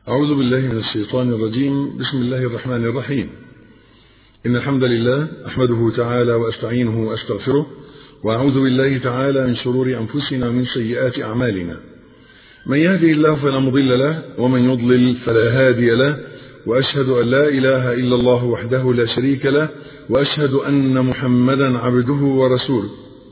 أعوذ بالله من الشيطان الرجيم بسم الله الرحمن الرحيم إن الحمد لله أحمده تعالى وأستعينه وأستغفره وأعوذ بالله تعالى من شرور أنفسنا ومن سيئات أعمالنا من يهدي الله فلا مضل له ومن يضلل فلا هادي له وأشهد أن لا إله إلا الله وحده لا شريك له وأشهد أن محمدا عبده ورسوله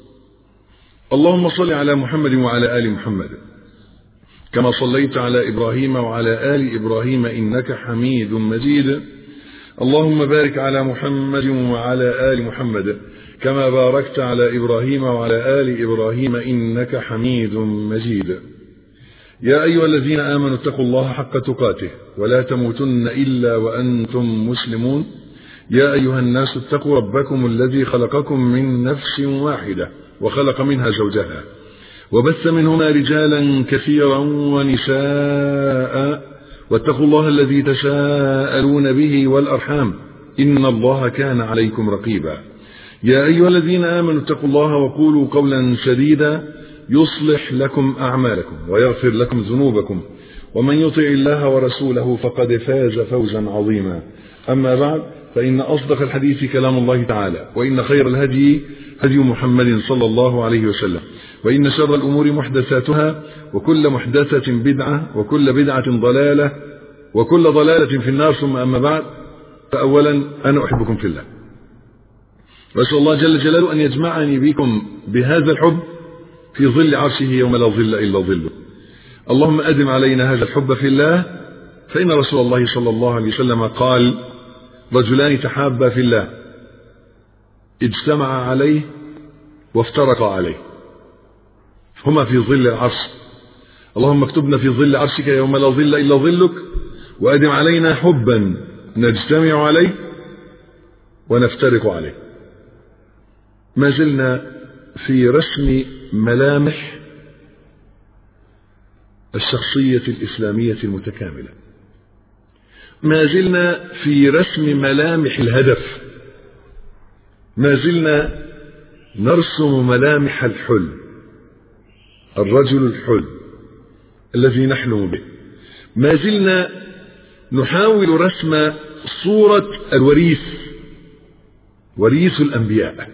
اللهم صل على محمد وعلى آل محمد كما صليت على إبراهيم وعلى آل إبراهيم إنك حميد مجيد اللهم بارك على محمد وعلى آل محمد كما باركت على إبراهيم وعلى آل إبراهيم إنك حميد مجيد يا أيها الذين آمنوا اتقوا الله حق تقاته ولا تموتن إلا وأنتم مسلمون يا أيها الناس اتقوا ربكم الذي خلقكم من نفس واحدة وخلق منها زوجها وبث منهما رجالا كثيرا ونساء واتقوا الله الذي تساءلون به والأرحام إن الله كان عليكم رقيبا يا أيها الذين آمنوا اتقوا الله وقولوا قولا سديدا يصلح لكم أعمالكم ويغفر لكم ذنوبكم ومن يطع الله ورسوله فقد فاز فوزا عظيما أما بعد فإن أصدق الحديث كلام الله تعالى وإن خير الهدي هدي محمد صلى الله عليه وسلم وإن شر الأمور محدثاتها وكل محدثة بدعة وكل بدعة ضلالة وكل ضلالة في النار ثم أما بعد فأولا أنا أحبكم في الله وأسأل الله جل جلاله أن يجمعني بكم بهذا الحب في ظل عرشه يوم لا ظل إلا ظله اللهم أدم علينا هذا الحب في الله فإن رسول الله صلى الله عليه وسلم قال رجلان تحابا في الله اجتمعا عليه وافترقا عليه هما في ظل العرش اللهم اكتبنا في ظل عرشك يوم لا ظل إلا ظلك وأدم علينا حبا نجتمع عليه ونفترق عليه ما زلنا في رسم ملامح الشخصية الإسلامية المتكاملة ما زلنا في رسم ملامح الهدف ما زلنا نرسم ملامح الحلم الرجل الحلم الذي نحلم به ما زلنا نحاول رسم صورة الوريث وريث الأنبياء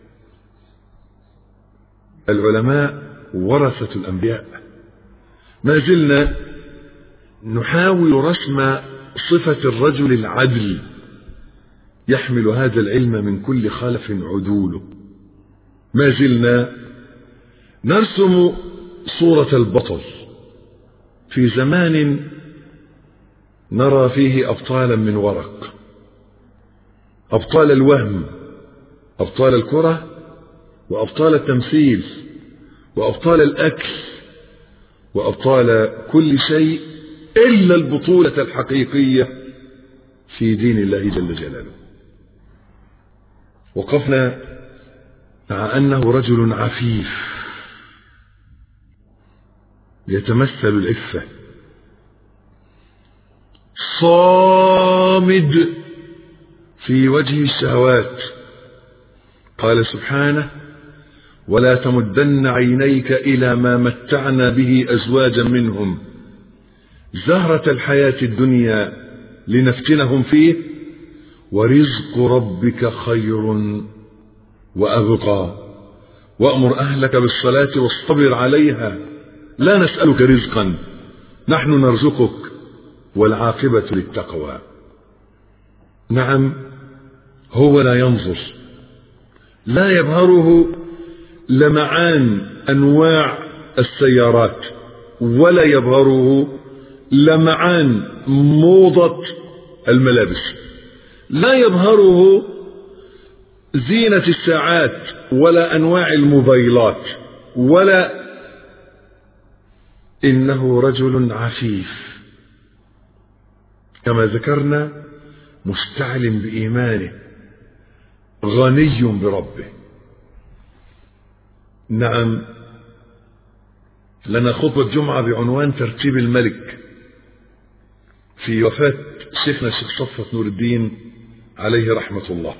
العلماء ورثة الأنبياء ما زلنا نحاول رسم صفة الرجل العدل يحمل هذا العلم من كل خلف عدوله ما زلنا نرسم صورة البطل في زمان نرى فيه أبطالا من ورق أبطال الوهم أبطال الكرة وأبطال التمثيل وأبطال الأكل وأبطال كل شيء إلا البطولة الحقيقية في دين الله جل جلاله وقفنا مع أنه رجل عفيف يتمثل العفة صامد في وجه الشهوات قال سبحانه ولا تمدن عينيك إلى ما متعنا به أزواجا منهم زهرة الحياة الدنيا لنفتنهم فيه ورزق ربك خير وأبقى وأمر أهلك بالصلاة واصطبر عليها لا نسألك رزقا نحن نرزقك والعاقبة للتقوى نعم هو لا ينظر لا يبهره لمعان أنواع السيارات ولا يبهره لمعان موضة الملابس لا يبهره زينة الساعات ولا أنواع الموبايلات ولا إنه رجل عفيف كما ذكرنا مستعلم بإيمانه غني بربه نعم لنا خطبة جمعة بعنوان ترتيب الملك في وفاة شيخنا الشيخ صفوة نور الدين عليه رحمة الله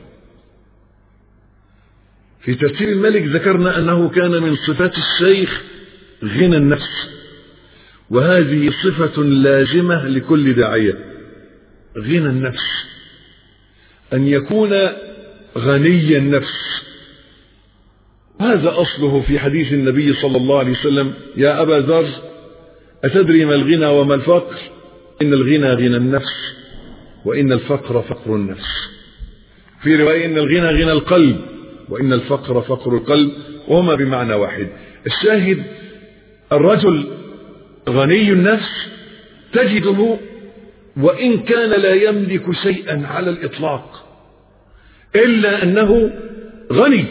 في ترتيب الملك ذكرنا أنه كان من صفات الشيخ غنى النفس وهذه صفة لازمة لكل داعية غنى النفس أن يكون غني النفس هذا أصله في حديث النبي صلى الله عليه وسلم يا أبا ذر أتدري ما الغنى وما الفقر إن الغنى غنى النفس وإن الفقر فقر النفس في رواية إن الغنى غنى القلب وإن الفقر فقر القلب وهما بمعنى واحد الشاهد الرجل غني النفس تجده وإن كان لا يملك شيئا على الإطلاق إلا أنه غني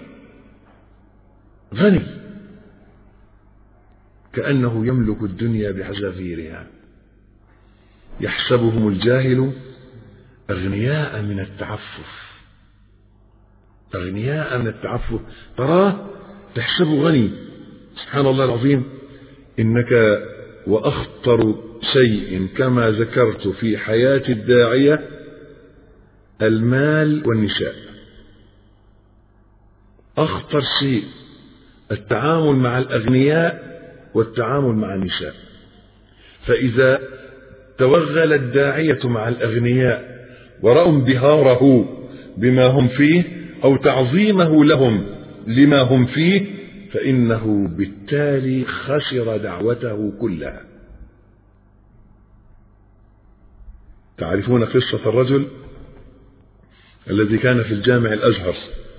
غني كأنه يملك الدنيا بحذافيرها يحسبهم الجاهل أغنياء من التعفف أغنياء من التعفف تراه تحسبه غني سبحان الله العظيم إنك وأخطر شيء كما ذكرت في حياة الداعية المال والنساء أخطر شيء التعامل مع الأغنياء والتعامل مع النساء فإذا توغل الداعية مع الأغنياء ورأوا انبهاره بما هم فيه أو تعظيمه لهم لما هم فيه فإنه بالتالي خسر دعوته كلها تعرفون قصة الرجل الذي كان في الجامع الأزهر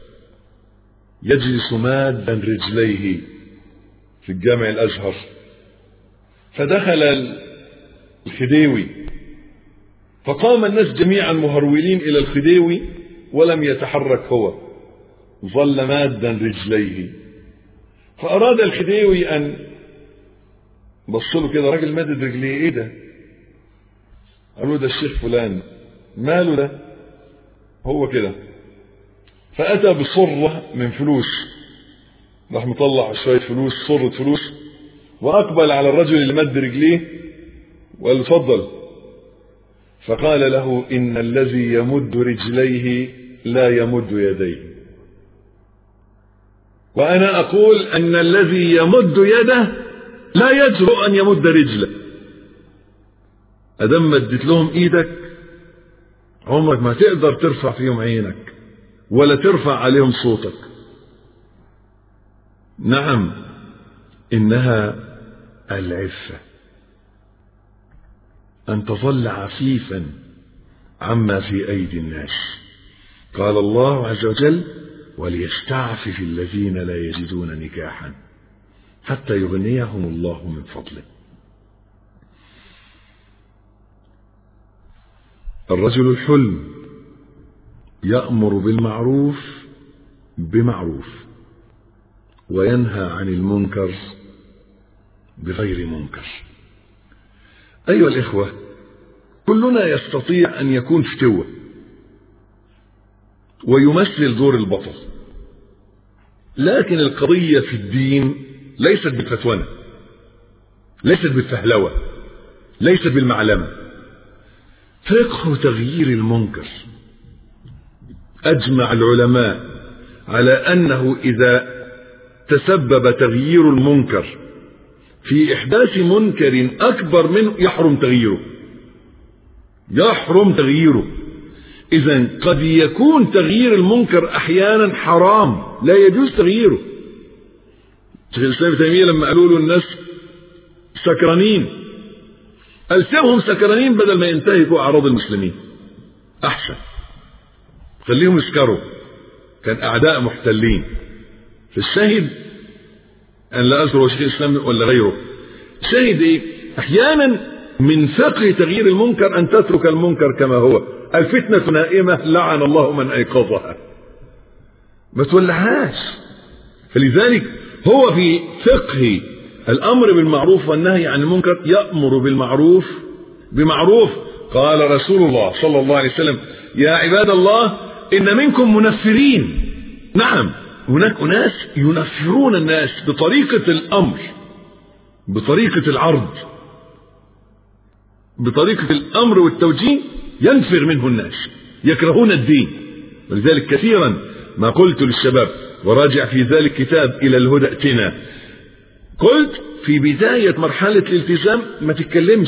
يجلس مادا رجليه في الجامع الأزهر فدخل الخديوي فقام الناس جميعا مهرولين إلى الخديوي ولم يتحرك هو ظل مادا رجليه فأراد الخديوي أن بص له كده راجل مادد رجليه إيه ده؟ قالوا ده الشيخ فلان ماله ده؟ هو كده فأتى بصرة من فلوس راح مطلع شوية فلوس صرة فلوس وأقبل على الرجل اللي مد رجليه وقال له اتفضل فقال له إن الذي يمد رجليه لا يمد يديه وأنا أقول أن الذي يمد يده لا يجرؤ أن يمد رجله أدم مدت لهم إيدك عمرك ما تقدر ترفع فيهم عينك ولا ترفع عليهم صوتك نعم إنها العفة أن تظل عفيفا عما في أيدي الناس قال الله عز وجل وليستعفف الذين لا يجدون نكاحا حتى يغنيهم الله من فضله الرجل الحلم يأمر بالمعروف بمعروف وينهى عن المنكر بغير منكر أيها الإخوة كلنا يستطيع أن يكون فتوة ويمثل دور البطل لكن القضية في الدين ليست بالفتونة ليست بالفهلوة ليست بالمعلمة فقه تغيير المنكر أجمع العلماء على أنه إذا تسبب تغيير المنكر في إحداث منكر أكبر منه يحرم تغييره يحرم تغييره إذا قد يكون تغيير المنكر أحيانا حرام لا يجوز تغييره شيخ الإسلام ابن تيمية لما قالوا له الناس سكرانين قال سيبهم سكرانين بدل ما ينتهكوا أعراض المسلمين أحسن خليهم يسكروا كان أعداء محتلين فالشاهد أن لا أذكر هو شيخ الإسلام ولا غيره شاهد إيه أحيانا من فقه تغيير المنكر أن تترك المنكر كما هو الفتنة نائمة لعن الله من أيقظها ما تولعهاش فلذلك هو في فقه الأمر بالمعروف والنهي عن المنكر يأمر بالمعروف بمعروف قال رسول الله صلى الله عليه وسلم يا عباد الله إن منكم منفرين نعم هناك أناس ينفرون الناس بطريقة الأمر بطريقة العرض بطريقة الأمر والتوجيه ينفر منه الناس يكرهون الدين ولذلك كثيرا ما قلت للشباب وراجع في ذلك كتاب إلى الهدى ائتنا قلت في بداية مرحلة الالتزام ما تتكلمش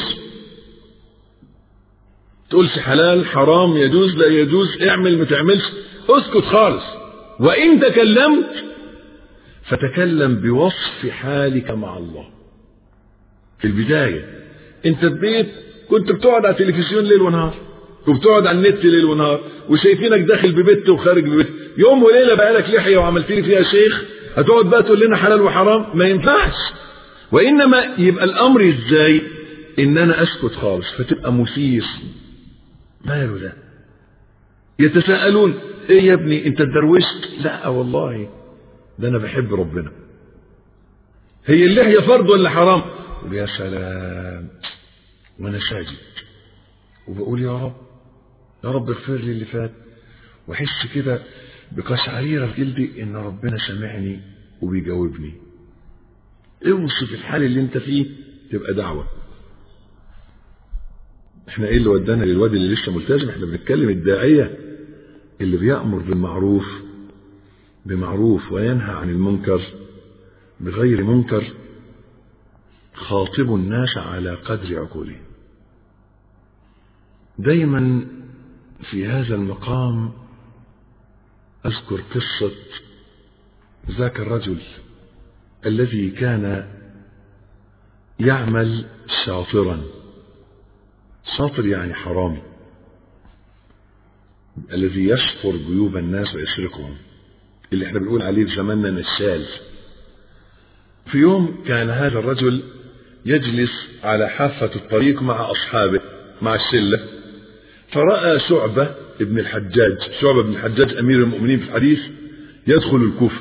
تقولش حلال حرام يجوز لا يجوز اعمل ما تعملش اسكت خالص وإن تكلمت فتكلم بوصف حالك مع الله في البداية انت في بيت كنت بتقعد على التلفزيون ليل ونهار وبتقعد على النت ليل ونهار وشايفينك داخل ببيت وخارج ببيت يوم وليله بقى لك لحيه وعملت لي فيها شيخ هتقعد بقى تقول لنا حلال وحرام ما ينفعش وانما يبقى الامر ازاي ان انا اسكت خالص فتبقى مثير ماله ده يتساءلون ايه يا ابني انت اتدروشت لا والله ده انا بحب ربنا هي اللحيه فرض ولا حرام قول يا سلام وانا ساجد وبقول يا رب يا رب اغفر لي اللي فات واحس كده بقشعريرة في جلدي ان ربنا سامعني وبيجاوبني اوصف الحال اللي انت فيه تبقى دعوة احنا ايه اللي ودانا للواد اللي لسه ملتزم احنا بنتكلم الداعية اللي بيأمر بالمعروف بمعروف وينهى عن المنكر بغير منكر خاطب الناس على قدر عقولهم دايما في هذا المقام أذكر قصة ذاك الرجل الذي كان يعمل شاطرا شاطر يعني حرامي الذي يشفر جيوب الناس ويسرقهم اللي احنا بنقول عليه في زماننا نشال في يوم كان هذا الرجل يجلس على حافة الطريق مع أصحابه مع الشلة فرأى شعبة ابن الحجاج شعبة بن الحجاج أمير المؤمنين في الحديث يدخل الكوفة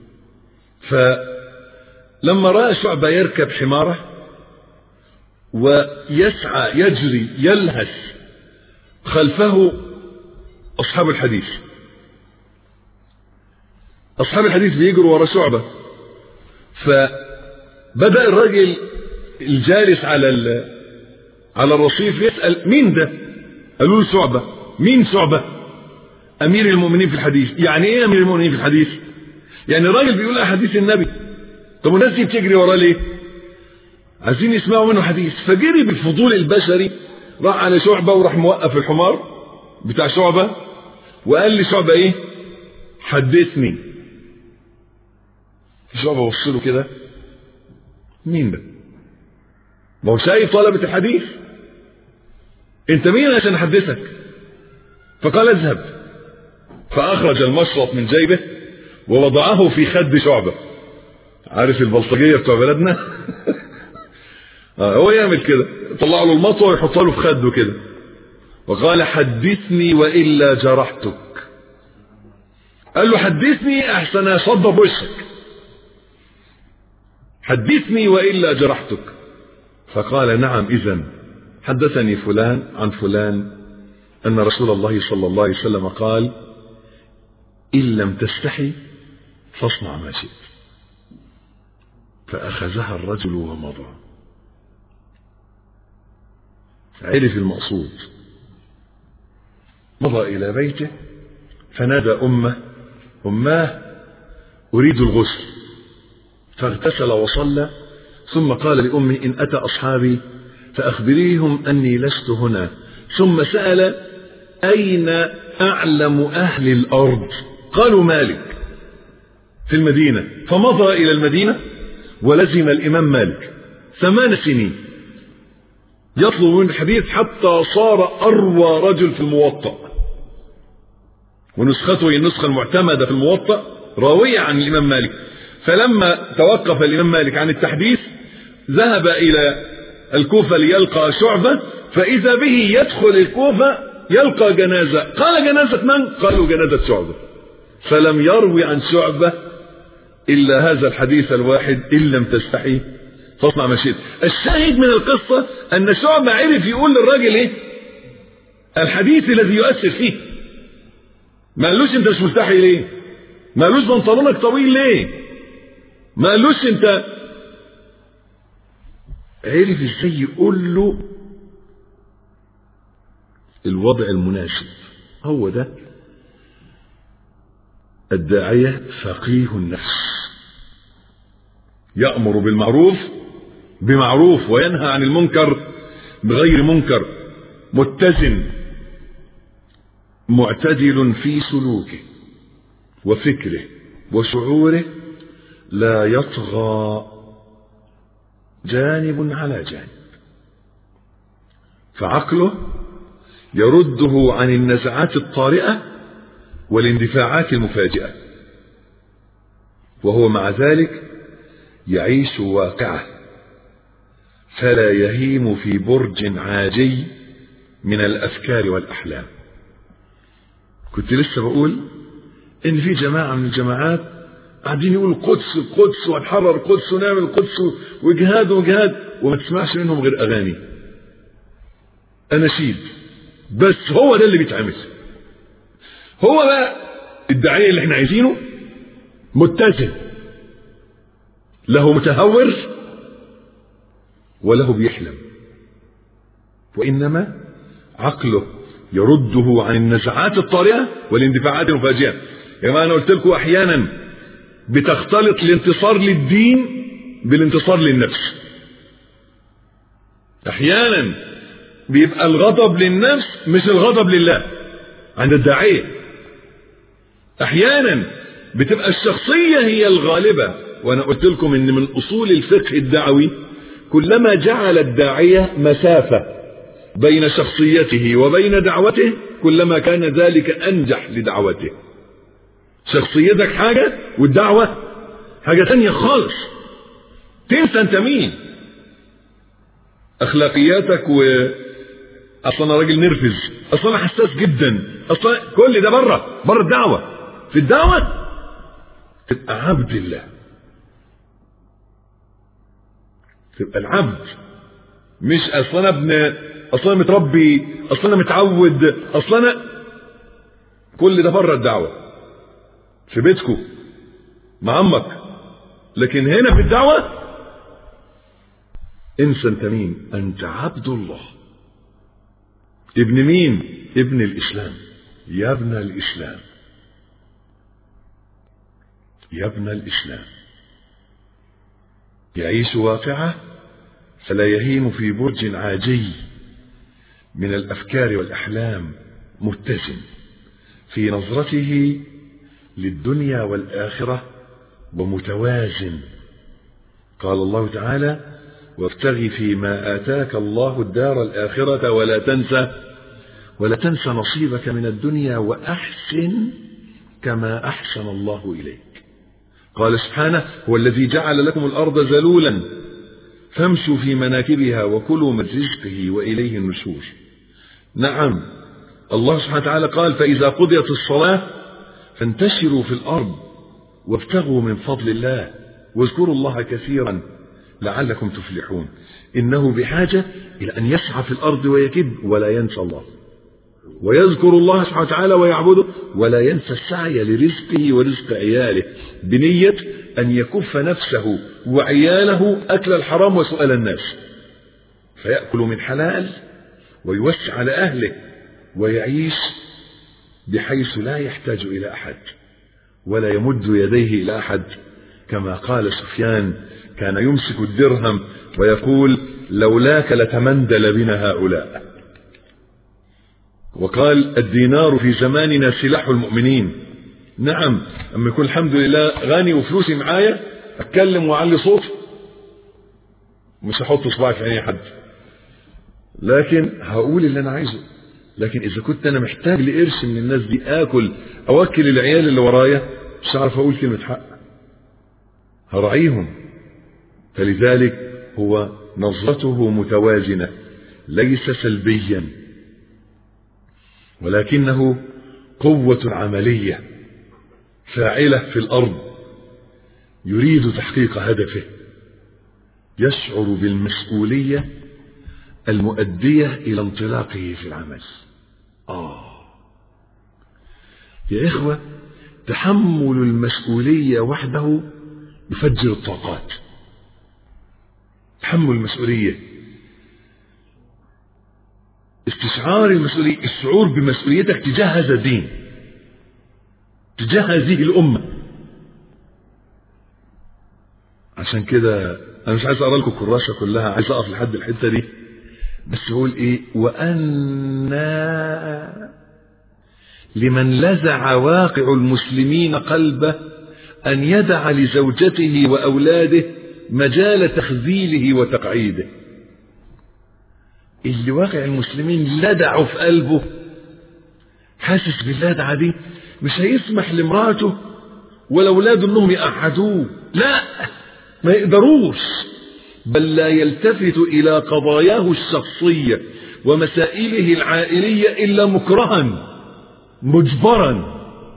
فلما رأى شعبة يركب حماره ويسعى يجري يلهث خلفه أصحاب الحديث أصحاب الحديث بيجروا ورا شعبة فبدأ الرجل الجالس على على الرصيف يسأل مين ده؟ قالوا له شعبة مين شعبة؟ أمير المؤمنين في الحديث يعني إيه أمير المؤمنين في الحديث؟ يعني الراجل بيقول أحاديث النبي طب والناس دي بتجري وراه ليه؟ عايزين يسمعوا منه حديث فجري بالفضول البشري راح على شعبة وراح موقف الحمار بتاع شعبة وقال لي شعبة ايه حدثني شعبة بص له كده مين ده ما هو شايف طلبة الحديث انت مين عشان احدثك فقال اذهب فاخرج المشرط من جيبه ووضعه في خد شعبة عارف البلطجية بتوع بلدنا آه هو يعمل كده طلع له المطوة ويحطها له في خده كده وقال حدثني وإلا جرحتك قال له حدثني أحسن أصب وشك حدثني وإلا جرحتك فقال نعم إذا حدثني فلان عن فلان أن رسول الله صلى الله عليه وسلم قال إن لم تستحي فاصنع ما شئت فأخذها الرجل ومضى عرف المقصود مضى إلى بيته فنادى أمه أماه أريد الغسل فاغتسل وصلى ثم قال لأمي إن أتى أصحابي فأخبريهم أني لست هنا ثم سأل أين أعلم أهل الأرض قالوا مالك في المدينة فمضى إلى المدينة ولزم الإمام مالك ثمان سنين يطلب من الحديث حتى صار أروى رجل في الموطأ ونسخته هي النسخة المعتمدة في الموطأ راوية عن الإمام مالك فلما توقف الإمام مالك عن التحديث ذهب إلى الكوفة ليلقى شعبة فإذا به يدخل الكوفة يلقى جنازة قال جنازة من؟ قالوا جنازة شعبة فلم يروي عن شعبة إلا هذا الحديث الواحد إن لم تستحي فاصنع ما شئت الشاهد من القصة أن شعبة عرف يقول للراجل إيه الحديث الذي يؤثر فيه ما قالوش أنت مش مستحي ليه ما قالوش بنطلونك طويل ليه ما قالوش أنت عرف ازاي يقول له الوضع المناسب هو ده الداعية فقيه النفس يأمر بالمعروف بمعروف وينهى عن المنكر بغير منكر متزن معتدل في سلوكه وفكره وشعوره لا يطغى جانب على جانب فعقله يرده عن النزعات الطارئة والاندفاعات المفاجئة وهو مع ذلك يعيش واقعه فلا يهيم في برج عاجي من الأفكار والأحلام كنت لسه بقول إن في جماعة من الجماعات قاعدين يقولوا القدس القدس وهنحرر القدس ونعمل القدس وجهاد وجهاد وما تسمعش منهم غير أغاني أناشيد بس هو ده اللي بيتعمل هو بقى الداعية اللي احنا عايزينه متزن له متهور وله بيحلم وإنما عقله يرده عن النزعات الطارئة والاندفاعات المفاجئة يا جماعة أنا قلت لكم أحيانا بتختلط الانتصار للدين بالانتصار للنفس أحيانا بيبقى الغضب للنفس مش الغضب لله عند الداعية أحيانا بتبقى الشخصية هي الغالبة وأنا قلت لكم إن من أصول الفقه الدعوي كلما جعل الداعية مسافة بين شخصيته وبين دعوته كلما كان ذلك أنجح لدعوته شخصيتك حاجة والدعوة حاجة تانية خالص تنسى انت مين اخلاقياتك و اصلا انا راجل نرفز اصلا انا حساس جدا اصلا كل ده بره بره الدعوه في الدعوه تبقى عبد الله تبقى العبد مش اصلا انا ابن اصلا انا متربي اصلا انا متعود اصلا انا كل ده بره الدعوه في بيتكم مع عمك لكن هنا في الدعوه انسى انت مين انت عبد الله ابن مين ابن الاسلام يا ابن الاسلام يا ابن الاسلام يعيش واقعه فلا يهيم في برج عاجي من الافكار والاحلام متزن في نظرته للدنيا والاخره ومتوازن قال الله تعالى وابتغ فيما آتاك الله الدار الآخرة ولا تنسى ولا تنسى نصيبك من الدنيا وأحسن كما أحسن الله إليك قال سبحانه هو الذي جعل لكم الأرض ذلولا فامشوا في مناكبها وكلوا من رزقه وإليه النشور نعم الله سبحانه وتعالى قال فإذا قضيت الصلاة فانتشروا في الأرض وابتغوا من فضل الله واذكروا الله كثيرا لعلكم تفلحون إنه بحاجة إلى أن يسعى في الأرض ويكب ولا ينسى الله ويذكر الله سبحانه وتعالى ويعبده ولا ينسى السعي لرزقه ورزق عياله بنية أن يكف نفسه وعياله أكل الحرام وسؤال الناس فيأكل من حلال ويوسع على أهله ويعيش بحيث لا يحتاج إلى أحد ولا يمد يديه إلى أحد كما قال سفيان كان يمسك الدرهم ويقول لولاك لتمندل بنا هؤلاء وقال الدينار في زماننا سلاح المؤمنين نعم اما يكون الحمد لله غني وفلوسي معايا اتكلم واعلي صوتي مش هحط صباعي في عيني حد لكن هقول اللي انا عايزه لكن اذا كنت انا محتاج لقرش من الناس دي اكل اوكل العيال اللي ورايا مش هعرف اقول كلمه حق هراعيهم فلذلك هو نظرته متوازنه ليس سلبيا ولكنه قوه عمليه فاعله في الارض يريد تحقيق هدفه يشعر بالمسؤوليه المؤديه الى انطلاقه في العمل اه يا اخوه تحمل المسؤوليه وحده يفجر الطاقات تحمل المسؤوليه استشعار المسؤوليه الشعور بمسؤوليتك تجاه هذا الدين تجاه هذه الامه عشان كده انا مش عايز اقرا لكم الكراسه كلها عايز اقف لحد الحته دي بس اقول ايه وأنا لمن لزع واقع المسلمين قلبه أن يدع لزوجته وأولاده مجال تخذيله وتقعيده اللي واقع المسلمين لدعوا في قلبه حاسس باللدعة دي مش هيسمح لمراته ولا اولاده انهم يقعدوه لا ما يقدروش بل لا يلتفت الى قضاياه الشخصيه ومسائله العائليه الا مكرها مجبرا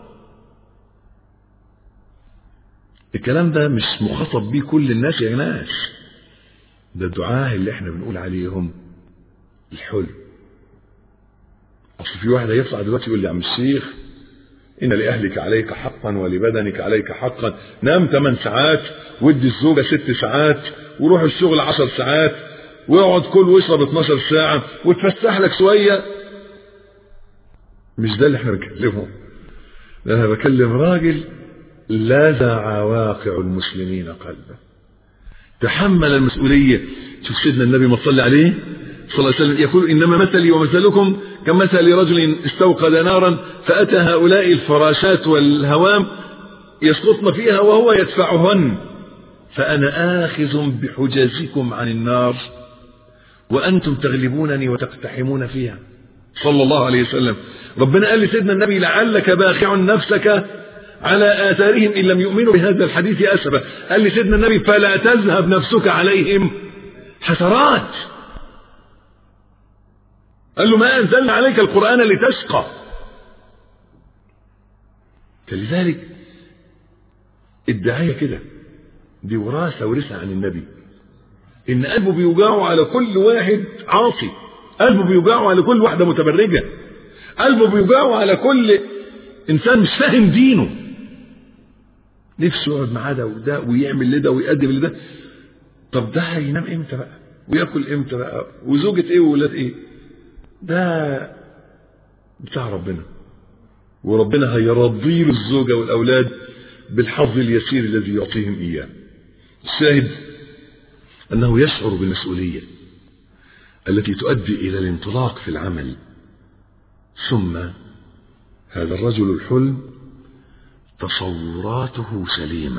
الكلام ده مش مخاطب بيه كل الناس يا ناس ده الدعاة اللي احنا بنقول عليهم الحلم اصل في واحد هيطلع دلوقتي يقول لي يا عم الشيخ ان لاهلك عليك حقا ولبدنك عليك حقا نام 8 ساعات ودي الزوجه 6 ساعات وروح الشغل 10 ساعات واقعد كل واشرب 12 ساعه وتفسح لك شويه مش ده اللي احنا بنتكلمه ده انا بكلم راجل لزع واقع المسلمين قلبه تحمل المسؤوليه شوف سيدنا النبي ما صلى عليه صلى الله عليه وسلم يقول انما مثلي ومثلكم كمثل رجل استوقد نارا فاتى هؤلاء الفراشات والهوام يسقطن فيها وهو يدفعهن فانا اخذ بحجازكم عن النار وانتم تغلبونني وتقتحمون فيها صلى الله عليه وسلم ربنا قال لسيدنا النبي لعلك باخع نفسك على آثارهم إن لم يؤمنوا بهذا الحديث أسفا قال لسيدنا النبي فلا تذهب نفسك عليهم حسرات قال له ما أنزلنا عليك القرآن لتشقى فلذلك الدعاية كده دي وراثة ورثها عن النبي إن قلبه بيوجعه على كل واحد عاصي قلبه بيوجعه على كل واحدة متبرجة قلبه بيوجعه على كل إنسان مش فاهم دينه نفسه يقعد معاه ده وده ويعمل لده ويقدم لده طب ده هينام امتى بقى وياكل امتى بقى وزوجة ايه وولاد ايه ده بتاع ربنا وربنا هيرضي له الزوجة والأولاد بالحظ اليسير الذي يعطيهم إياه الشاهد أنه يشعر بالمسؤولية التي تؤدي إلى الانطلاق في العمل ثم هذا الرجل الحلم تصوراته سليمة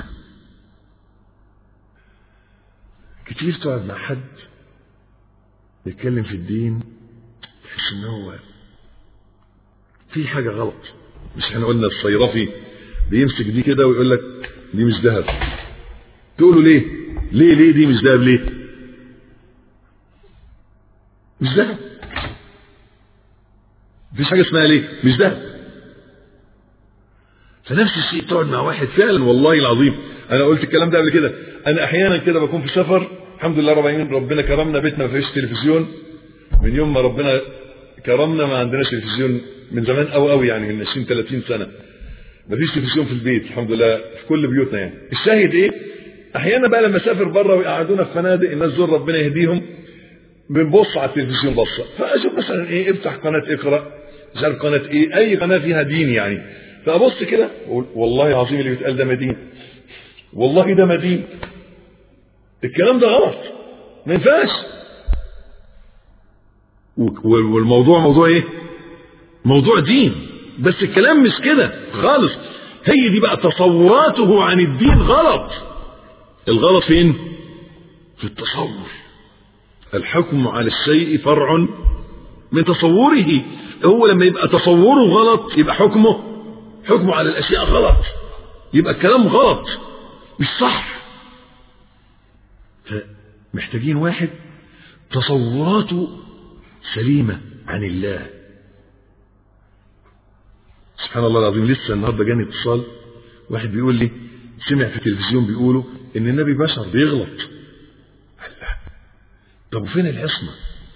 كتير تقعد مع حد يتكلم في الدين تحس ان هو في حاجة غلط مش احنا قلنا الصيرفي بيمسك دي كده ويقول لك دي مش ذهب تقول له ليه ليه ليه دي مش ذهب ليه مش ذهب مفيش حاجة اسمها ليه مش ذهب فنفس الشيء تقعد مع واحد فعلا والله العظيم انا قلت الكلام ده قبل كده انا احيانا كده بكون في سفر الحمد لله رب العالمين ربنا كرمنا بيتنا ما فيش تلفزيون من يوم ما ربنا كرمنا ما عندناش تلفزيون من زمان قوي قوي يعني من 20 30 سنه ما فيش تلفزيون في البيت الحمد لله في كل بيوتنا يعني الشاهد ايه احيانا بقى لما اسافر بره ويقعدونا في فنادق الناس دول ربنا يهديهم بنبص على التلفزيون بصه فاشوف مثلا ايه افتح قناه اقرا مش عارف قناه ايه اي قناه فيها دين يعني فابص كده واقول والله العظيم اللي بيتقال ده مدين والله ده مدين الكلام ده غلط ما ينفعش والموضوع موضوع ايه موضوع دين بس الكلام مش كده خالص هي دي بقى تصوراته عن الدين غلط الغلط فين في التصور الحكم على الشيء فرع من تصوره هو لما يبقى تصوره غلط يبقى حكمه حكمه على الاشياء غلط يبقى الكلام غلط مش صح فمحتاجين واحد تصوراته سليمه عن الله سبحان الله العظيم لسه النهارده جاني اتصال واحد بيقول لي سمع في التلفزيون بيقولوا ان النبي بشر بيغلط الله طب وفين العصمه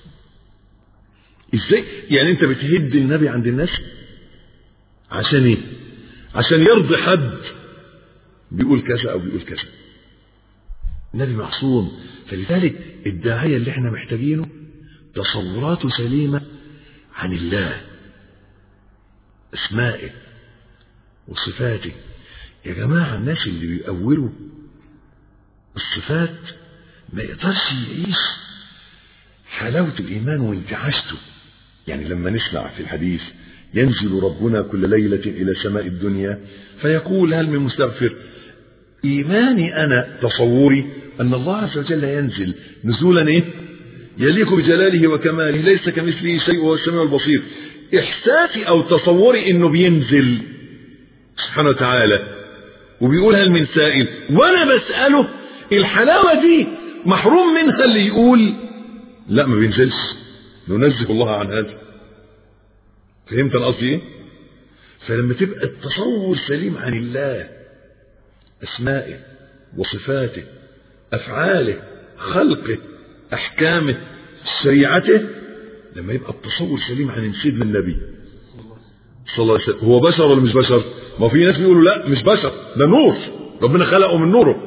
ازاي يعني انت بتهد النبي عند الناس عشان ايه عشان يرضي حد بيقول كذا او بيقول كذا النبي معصوم فلذلك الداعيه اللي احنا محتاجينه تصوراته سليمه عن الله اسمائه وصفاته يا جماعه الناس اللي بيأولوا الصفات ما يقدرش يعيش حلاوة الإيمان وانتعاشته يعني لما نسمع في الحديث ينزل ربنا كل ليلة إلى سماء الدنيا فيقول هل من مستغفر إيماني أنا تصوري أن الله عز وجل ينزل نزولا إيه يليق بجلاله وكماله ليس كمثله شيء وهو السميع البصير إحساسي أو تصوري إنه بينزل سبحانه وتعالى وبيقول هل من سائل وأنا بسأله الحلاوة دي محروم منها اللي يقول لا ما بينزلش ننزه الله عن هذا فهمت انا قصدي ايه فلما تبقى التصور سليم عن الله اسمائه وصفاته افعاله خلقه احكامه شريعته لما يبقى التصور سليم عن سيدنا النبي صلى الله عليه وسلم هو بشر ولا مش بشر ما في ناس بيقولوا لا مش بشر ده نور ربنا خلقه من نوره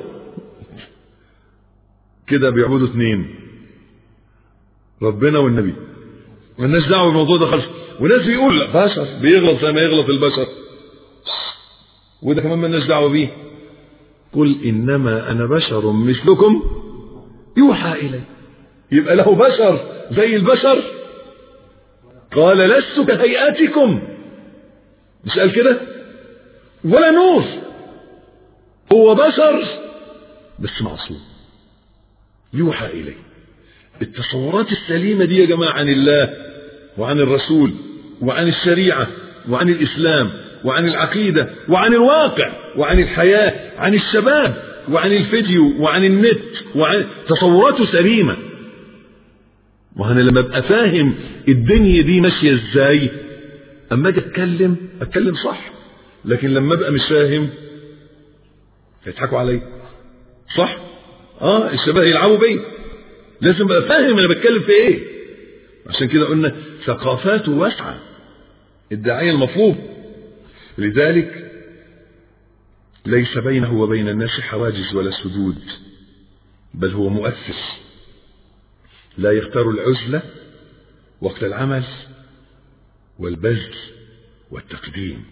كده بيعبدوا اثنين ربنا والنبي مالناش دعوه بالموضوع ده خالص وناس بيقول لا بشر بيغلط زي ما يغلط البشر وده كمان مالناش دعوه بيه قل انما انا بشر مثلكم يوحى الي يبقى له بشر زي البشر قال لست كهيئتكم مش قال كده ولا نور هو بشر بس معصوم يوحى اليه التصورات السليمة دي يا جماعة عن الله وعن الرسول وعن الشريعة وعن الإسلام وعن العقيدة وعن الواقع وعن الحياة عن الشباب وعن الفيديو وعن النت وعن تصوراته سليمة وأنا لما أبقى فاهم الدنيا دي ماشية إزاي أما أجي أتكلم أتكلم صح لكن لما أبقى مش فاهم هيضحكوا عليا صح؟ اه الشباب يلعبوا بيا لازم ابقى فاهم انا بتكلم في ايه عشان كده قلنا ثقافاته واسعه الداعيه المطلوب لذلك ليس بينه وبين الناس حواجز ولا سدود بل هو مؤثر لا يختار العزله وقت العمل والبذل والتقديم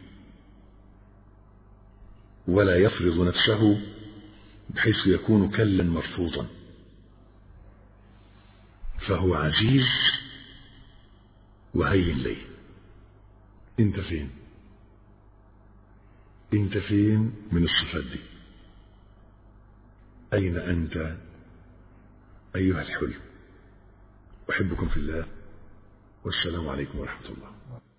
ولا يفرض نفسه بحيث يكون كلا مرفوضا فهو عزيز وهين لي انت فين انت فين من الصفات دي اين انت ايها الحلم احبكم في الله والسلام عليكم ورحمه الله